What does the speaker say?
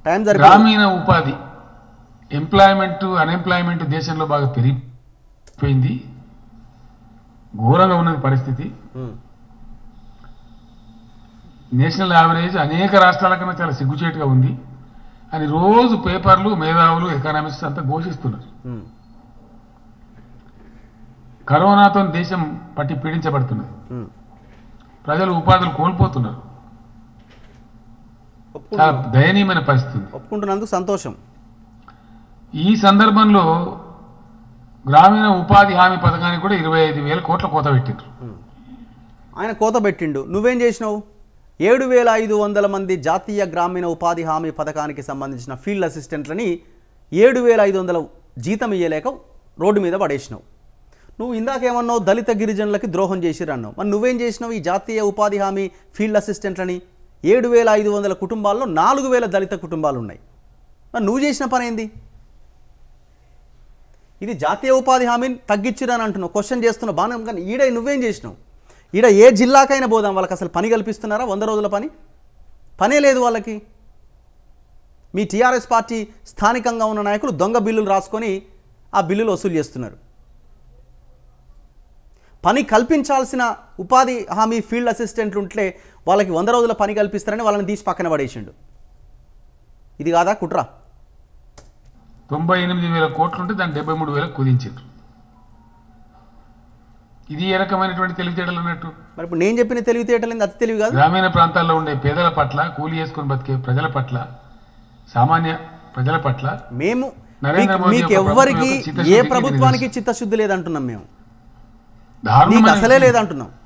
Time సరిపోయింది గ్రామీణ ఉపాధి ఎంప్లాయ్మెంట్ అన్ఎంప్లాయ్మెంట్ దేశంలో బాగా పెరిగిపోయింది ఘోరంగా ఉన్నది పరిస్థితి ఉమ్, నేషనల్ యావరేజ్ అనేక రాష్ట్రాల కన్నా చాలా సిగ్గుచేటుగా ఉంది అని రోజు పేపర్లు మేధావులు ఎకనామిస్ట్స్ అంతా ఘోషిస్తున్నారు ఉమ్, కరోనాతో దేశం పట్టి పీడించబడుతున్నది ఉమ్. ప్రజలు ఉపాధులు కోల్పోతున్నారు ఒప్పుకుంటు- చాలా దయనీయమైన పరిస్థితి ఉంది ఒప్పుకుంటున్నందుకు సంతోషం ఈ సందర్భంలో గ్రామీణ ఉపాధి హామీ పథకానికి కూడా ఇరవై ఐదు వేల కోట్ల కోత పెట్టిండ్రు ఆయన కోత పెట్టిండు నువ్వేం చేసినావు ఏడు వేల ఐదు వందల మంది జాతీయ గ్రామీణ ఉపాధి హామీ పథకానికి సంబంధించిన ఫీల్డ్ అసిస్టెంట్లని ఏడు వేల ఐదు వందల జీతం ఇయ్యలేక రోడ్డు మీద పడేసినావు నువ్వు ఇందాకేమన్నావు దళిత గిరిజనులకి ద్రోహం చేసిరు అన్నావు మరి నువ్వేం చేసినావు ఈ జాతీయ ఉపాధి హామీ ఫీల్డ్ అసిస్టెంట్లని ఏడు వేల ఐదు వందల కుటుంబాల్లో నాలుగు వేల దళిత కుటుంబాలు ఉన్నాయి మరి నువ్వు చేసిన పని ఏంది ఇది జాతీయ ఉపాధి హామీని తగ్గించిరని అంటున్నావు క్వశ్చన్ చేస్తున్నావు బాగానే కానీ ఈడ నువ్వేం చేసినావు ఈడ ఏ జిల్లాకైనా పోదాం వాళ్ళకి అసలు పని కల్పిస్తున్నారా వంద రోజుల పని పనే లేదు వాళ్ళకి మీ టీఆర్ఎస్ పార్టీ స్థానికంగా ఉన్న నాయకులు దొంగ బిల్లులు రాసుకొని ఆ బిల్లులు వసూలు చేస్తున్నారు పని కల్పించాల్సిన ఉపాధి హామీ ఫీల్డ్ అసిస్టెంట్లు ఉంటే వాళ్ళకి వంద రోజుల పని కల్పిస్తారని వాళ్ళని తీసి పక్కన పడేసిండు ఇది కాదా కుట్ర తొంభై ఎనిమిది వేల కోట్లుంటే దాన్ని డెబ్బై మూడు వేలకు కుదించారు ఇది ఏ రకమైనటువంటి తెలివితేటలు అన్నట్టు మరి ఇప్పుడు నేను చెప్పిన తెలివితేటలేదు అతి తెలివి కాదు గ్రామీణ ప్రాంతాల్లో ఉండే పేదల పట్ల కూలి చేసుకుని బతికే ప్రజల పట్ల సామాన్య ప్రజల పట్ల మేము నరేంద్ర మీకు- మోదీ మీకు యొక్క ఎవ్వరికి ప్రభుత్వం యొక్క ఏ చిత్తశుద్ధికి ప్రభుత్వానికి చిత్తశుద్ధి లేదంటున్నాం మేము నీకు దారుణమైన అసలే లేదంటున్నాం